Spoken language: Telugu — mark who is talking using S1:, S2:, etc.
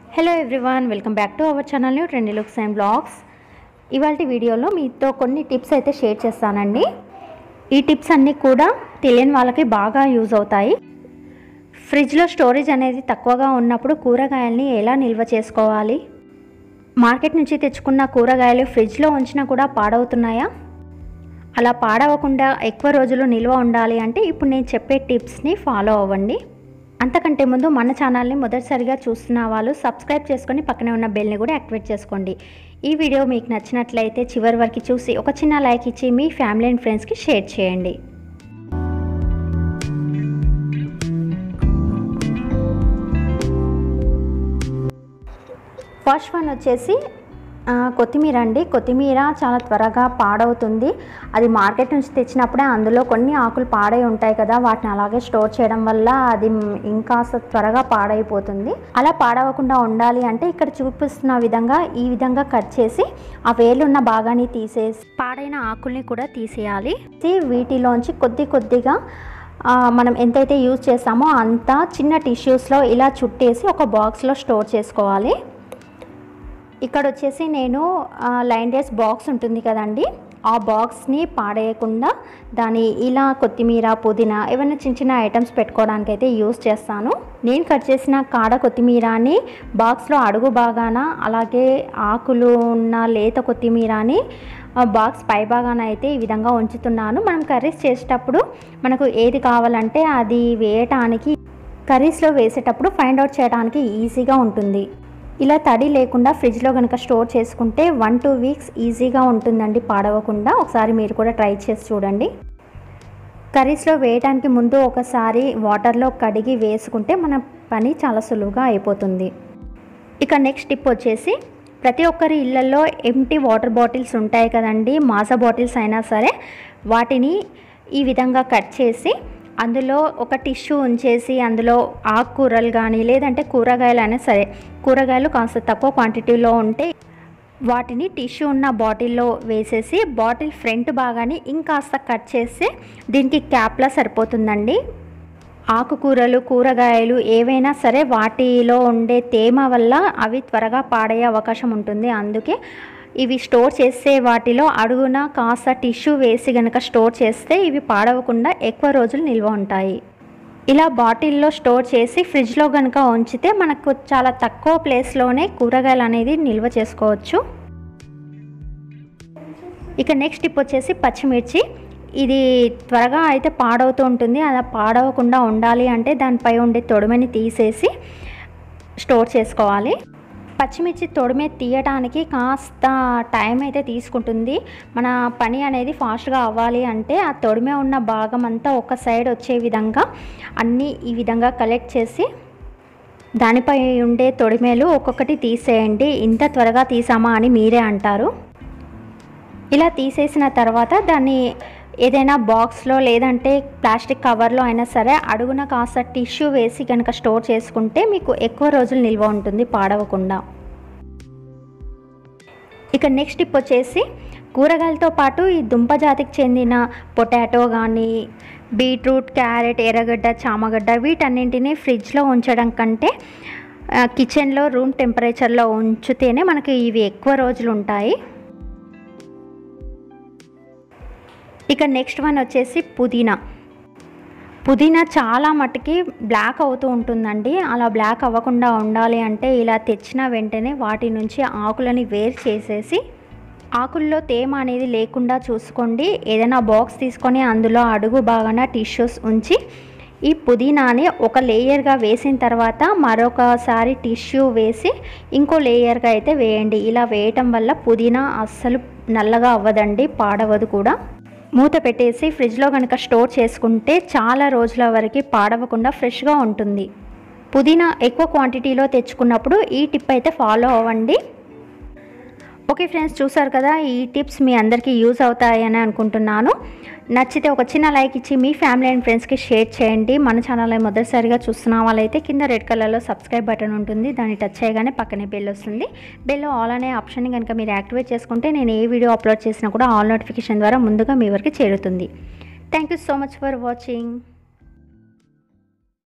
S1: hello everyone welcome back to our channel new trendy looks and blogs ఇవాళ వీడియోలో మీతో కొన్ని టిప్స్ అయితే షేర్ చేస్తానండి ఈ టిప్స్ అన్నీ కూడా తెలియని వాళ్ళకి బాగా యూజ్ అవుతాయి ఫ్రిడ్జ్లో స్టోరేజ్ అనేది తక్కువగా ఉన్నప్పుడు కూరగాయల్ని ఎలా నిల్వ చేసుకోవాలి మార్కెట్ నుంచి తెచ్చుకున్న కూరగాయలు ఫ్రిడ్జ్లో ఉంచినా కూడా పాడవుతున్నాయా అలా పాడవకుండా ఎక్కువ రోజులు నిల్వ ఉండాలి అంటే ఇప్పుడు నేను చెప్పే టిప్స్ని ఫాలో అవ్వండి అంతకంటే ముందు మన ఛానల్ని మొదటిసారిగా చూస్తున్న వాళ్ళు సబ్స్క్రైబ్ చేసుకొని పక్కనే ఉన్న బెల్ని కూడా యాక్టివేట్ చేసుకోండి ఈ వీడియో మీకు నచ్చినట్లయితే చివరి వరకు చూసి ఒక చిన్న లైక్ ఇచ్చి మీ ఫ్యామిలీ అండ్ ఫ్రెండ్స్కి షేర్ చేయండి ఫస్ట్ వన్ వచ్చేసి ఆ, కొత్తిమీర అండి కొత్తిమీర చాలా త్వరగా పాడవుతుంది అది మార్కెట్ నుంచి తెచ్చినప్పుడే అందులో కొన్ని ఆకులు పాడై ఉంటాయి కదా వాటిని అలాగే స్టోర్ చేయడం వల్ల అది ఇంకా త్వరగా పాడైపోతుంది అలా పాడవకుండా ఉండాలి అంటే ఇక్కడ చూపిస్తున్న విధంగా ఈ విధంగా కట్ చేసి ఆ వేర్లు ఉన్న భాగాన్ని తీసేసి పాడైన ఆకుల్ని కూడా తీసేయాలి తీ- వీటిలోంచి కొద్ది కొద్దిగా ఆ, మనం ఎంతైతే యూజ్ చేస్తామో అంత చిన్న టిష్యూస్లో ఇలా చుట్టేసి ఒక బాక్స్లో స్టోర్ చేసుకోవాలి ఇక్కడ వచ్చేసి నేను లైన్ డేస్ బాక్స్ ఉంటుంది కదండి ఆ బాక్స్ని పాడేయకుండా దాని ఇలా కొత్తిమీర పుదీనా ఏమైనా చిన్న చిన్న ఐటమ్స్ పెట్టుకోవడానికి అయితే యూస్ చేస్తాను నేను కట్ చేసిన కాడ కొత్తిమీరని బాక్స్లో అడుగు భాగాన అలాగే ఆకులు ఉన్న లేత కొత్తిమీరని ఆ బాక్స్ పై భాగాన అయితే ఈ విధంగా ఉంచుతున్నాను మనం కర్రీస్ చేసేటప్పుడు మనకు ఏది కావాలంటే అది వేయటానికి కర్రీస్లో వేసేటప్పుడు ఫైండ్ అవుట్ చేయడానికి ఈజీగా ఉంటుంది ఇలా తడి లేకుండా ఫ్రిడ్జ్లో కనుక స్టోర్ చేసుకుంటే వన్ టూ వీక్స్ ఈజీగా ఉంటుందండి పాడవకుండా ఒకసారి మీరు కూడా ట్రై చేసి చూడండి కర్రీస్లో వేయడానికి ముందు ఒకసారి వాటర్లో కడిగి వేసుకుంటే మన పని చాలా సులువుగా అయిపోతుంది ఇక నెక్స్ట్ టిప్ వచ్చేసి ప్రతి ఒక్కరి ఇళ్ళల్లో ఎంటీ వాటర్ బాటిల్స్ ఉంటాయి కదండి మాసా బాటిల్స్ అయినా సరే వాటిని ఈ విధంగా కట్ చేసి అందులో ఒక టిష్యూ ఉంచేసి అందులో ఆకుకూరలు కానీ లేదంటే కూరగాయలు అయినా సరే కూరగాయలు కాస్త తక్కువ క్వాంటిటీలో ఉంటే వాటిని టిష్యూ ఉన్న బాటిల్లో వేసేసి బాటిల్ ఫ్రంట్ భాగాన్ని ఇంకాస్త కట్ చేస్తే దీనికి క్యాప్లా సరిపోతుందండి ఆకుకూరలు కూరగాయలు ఏవైనా సరే వాటిలో ఉండే తేమ వల్ల అవి త్వరగా పాడయ్యే అవకాశం ఉంటుంది అందుకే ఇవి స్టోర్ చేసే వాటిలో అడుగున కాస్త టిష్యూ వేసి గనక స్టోర్ చేస్తే ఇవి పాడవకుండా ఎక్కువ రోజులు నిల్వ ఉంటాయి ఇలా బాటిల్లో స్టోర్ చేసి ఫ్రిడ్జ్లో కనుక ఉంచితే మనకు చాలా తక్కువ ప్లేస్లోనే కూరగాయలు అనేది నిల్వ చేసుకోవచ్చు ఇక నెక్స్ట్ టిప్ వచ్చేసి పచ్చిమిర్చి ఇది త్వరగా అయితే పాడవుతూ ఉంటుంది అలా పాడవకుండా ఉండాలి అంటే దానిపై ఉండే తొడిమని తీసేసి స్టోర్ చేసుకోవాలి పచ్చిమిర్చి తొడిమే తీయడానికి కాస్త టైం అయితే తీసుకుంటుంది మన పని అనేది ఫాస్ట్గా అవ్వాలి అంటే ఆ తొడిమే ఉన్న భాగం అంతా ఒక సైడ్ వచ్చే విధంగా అన్నీ ఈ విధంగా కలెక్ట్ చేసి దానిపై ఉండే తొడిమేలు ఒక్కొక్కటి తీసేయండి ఇంత త్వరగా తీసామా అని మీరే అంటారు ఇలా తీసేసిన తర్వాత దాన్ని ఏదైనా బాక్స్లో లేదంటే ప్లాస్టిక్ కవర్లో అయినా సరే అడుగున కాస్త టిష్యూ వేసి కనుక స్టోర్ చేసుకుంటే మీకు ఎక్కువ రోజులు నిల్వ ఉంటుంది పాడవకుండా ఇక నెక్స్ట్ టిప్ వచ్చేసి కూరగాయలతో పాటు ఈ దుంప జాతికి చెందిన పొటాటో కానీ బీట్రూట్ క్యారెట్ ఎర్రగడ్డ చామగడ్డ వీటన్నింటినీ ఫ్రిడ్జ్లో ఉంచడం కంటే ఆ, కిచెన్లో రూమ్ టెంపరేచర్లో ఉంచితేనే మనకి ఇవి ఎక్కువ రోజులు ఉంటాయి ఇక నెక్స్ట్ వన్ వచ్చేసి పుదీనా పుదీనా చాలా మట్టుకి బ్లాక్ అవుతూ ఉంటుందండి అలా బ్లాక్ అవ్వకుండా ఉండాలి అంటే ఇలా తెచ్చిన వెంటనే వాటి నుంచి ఆకులని వేరు చేసేసి ఆకుల్లో తేమ అనేది లేకుండా చూసుకోండి ఏదైనా బాక్స్ తీసుకొని అందులో అడుగు బాగాన టిష్యూస్ ఉంచి ఈ పుదీనాని ఒక లేయర్గా వేసిన తర్వాత మరొకసారి టిష్యూ వేసి ఇంకో లేయర్గా అయితే వేయండి ఇలా వేయటం వల్ల పుదీనా అస్సలు నల్లగా అవ్వదండి పాడవదు కూడా మూత పెట్టేసి ఫ్రిడ్జ్లో కనుక స్టోర్ చేసుకుంటే చాలా రోజుల వరకు పాడవకుండా ఫ్రెష్గా ఉంటుంది పుదీనా ఎక్కువ క్వాంటిటీలో తెచ్చుకున్నప్పుడు ఈ టిప్ అయితే ఫాలో అవ్వండి ఓకే ఫ్రెండ్స్ చూసారు కదా ఈ టిప్స్ మీ అందరికీ యూజ్ అవుతాయని అనుకుంటున్నాను నచ్చితే ఒక చిన్న లైక్ ఇచ్చి మీ ఫ్యామిలీ అండ్ ఫ్రెండ్స్కి షేర్ చేయండి మన ఛానల్ మొదటిసారిగా చూస్తున్న వాళ్ళైతే కింద రెడ్ కలర్లో సబ్స్క్రైబ్ బటన్ ఉంటుంది దాన్ని టచ్ చేయగానే పక్కనే బెల్ వస్తుంది బెల్లో ఆల్ అనే ఆప్షన్ని కనుక మీరు యాక్టివేట్ చేసుకుంటే నేను ఏ వీడియో అప్లోడ్ చేసినా కూడా ఆల్ నోటిఫికేషన్ ద్వారా ముందుగా మీ వరకు చేరుతుంది thank you so much for watching